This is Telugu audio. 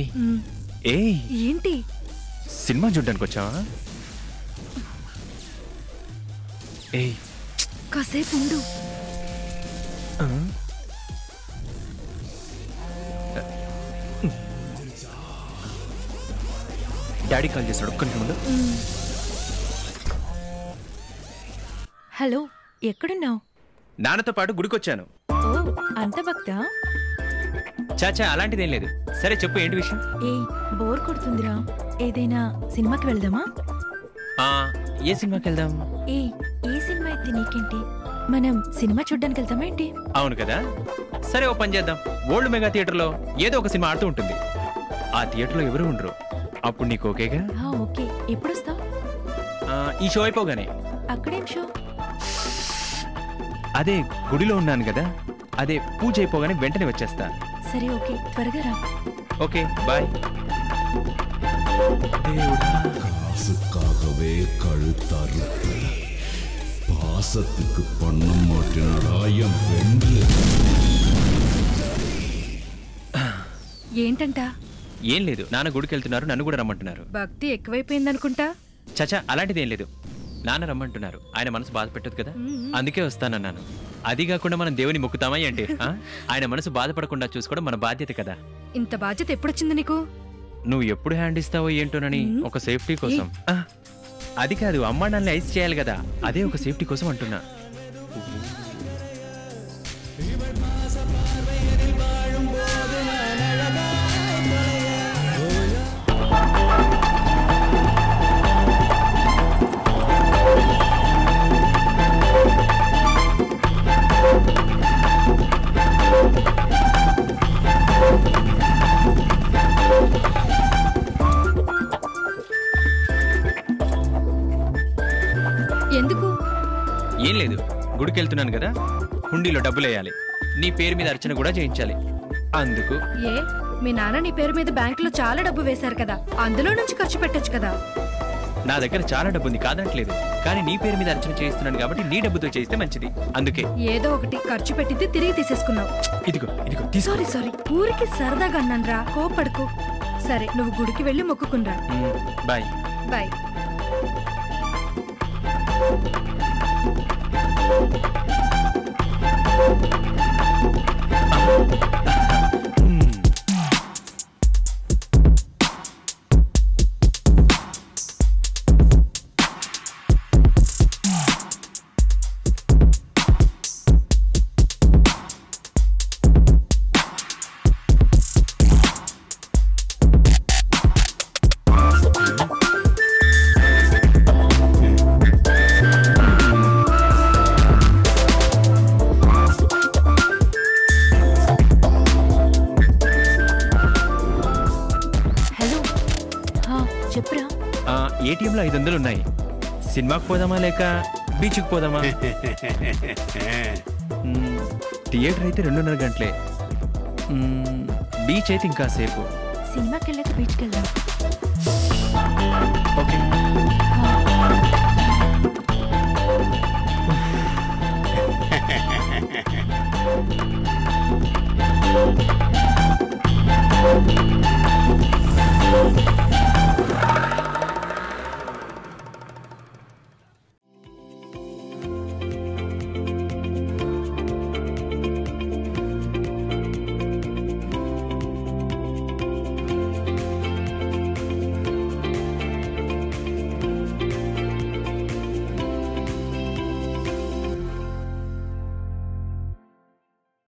ఏయ్ మ్, ఏయ్ ఏంటి సినిమా చూడ్డానికి వచ్చావా ఏయ్ కాసేపు ఉండు ఆ? డాడీ కాల్ చేశాడు ఒక్క నిమిషం ఉండు. మ్. హలో ఎక్కడున్నావు నాన్నతో పాటు గుడికొచ్చాను ఓ అంత భక్త చాచా అలాంటిదేం లేదు సరే చెప్పు ఏంటి విషయం ఏ బోర్ కొడుతుందిరా ఏదైనా సినిమాకి వెళ్దామా ఆ, ఏ సినిమాకి వెళ్దాం ఏ ఏ సినిమా అయితే నీకేంటి మనం సినిమా చూడ్డానికి వెళ్దామా ఏంటి అవును కదా సరే ఓ పని చేద్దాం ఓల్డ్ మెగా థియేటర్లో ఏదో ఒక సినిమా ఆడుతూ ఉంటుంది ఆ థియేటర్లో ఎవరు ఉండరు అప్పుడు నీకు ఓకేగా ఆ, ఓకే ఎప్పుడు వస్తావు ఆ, ఈ షో అయిపోగానే అక్కడేం షో అదే గుడిలో ఉన్నాను కదా అదే పూజ అయిపోగానే వెంటనే వచ్చేస్తా సరే ఓకే త్వరగా రా ஓகே பாய் காசுக்காகவே கழுத்தறுத்து பாசத்துக்கு பண்ண மாட்டினடா என் பெண்டு ఏంటంట ఏం లేదు నాన్న గుడికి వెళ్తున్నారు నన్ను కూడా రమ్మంటున్నారు భక్తి ఎక్కువైపోయిందనుకుంటా చచా అలాంటిదేం లేదు నాన్న రమ్మంటున్నారు ఆయన మనసు బాధ పెట్టదు కదా అందుకే వస్తానన్నాను అది కాకుండా మనం దేవుని మొక్కుతామా ఏంటి ఆ? ఆయన మనసు బాధపడకుండా చూసుకోవడం మన బాధ్యత కదా ఇంత బాధ్యత ఎప్పుడొచ్చింది నీకు నువ్వు ఎప్పుడు హ్యాండ్ ఇస్తావో ఏంటోనని ఒక సేఫ్టీ కోసం ఆ, అది కాదు అమ్మా నాన్నని ఐస్ చేయాలి కదా అదే ఒక సేఫ్టీ కోసం అంటున్నా ఎందుకు ఏం లేదు గుడికి వెళ్తున్నాను కదా హుండీలో డబ్బులు వేయాలి నీ పేరు మీద అర్చన కూడా చేయించాలి అందుకు ఏ మీ నాన్న నీ పేరు మీద బ్యాంకులో చాలా డబ్బు వేశారు కదా అందులో నుంచి ఖర్చు పెట్టొచ్చు కదా నా దగ్గర చాలా డబ్బు ఉంది కాదనట్లేదు కానీ నీ పేరు మీద అర్చన చేయిస్తున్నాను కాబట్టి నీ డబ్బుతో చేస్తే మంచిది అందుకే ఏదో ఒకటి ఖర్చు పెట్టింది తిరిగి తీసేసుకున్నావు ఇదిగో ఇదిగో తీసుకో సారీ సారీ ఊరికి సరదాగా అన్నానురా కోపడుకో సరే నువ్వు గుడికి వెళ్ళి మొక్కుకునరా మ్మ్, బాయ్ బాయ్ మ్మ్. హలో హా, చెప్పురా ఆ, ఏటీఎంలో ఐదు వందలు ఉన్నాయి సినిమాకి పోదామా లేక బీచ్కి పోదామా మ్మ్, థియేటర్ అయితే రెండున్నర గంటలే మ్మ్, బీచ్ అయితే ఇంకా సేపు సినిమాకి వెళ్ళాక బీచ్కి వెళ్దాం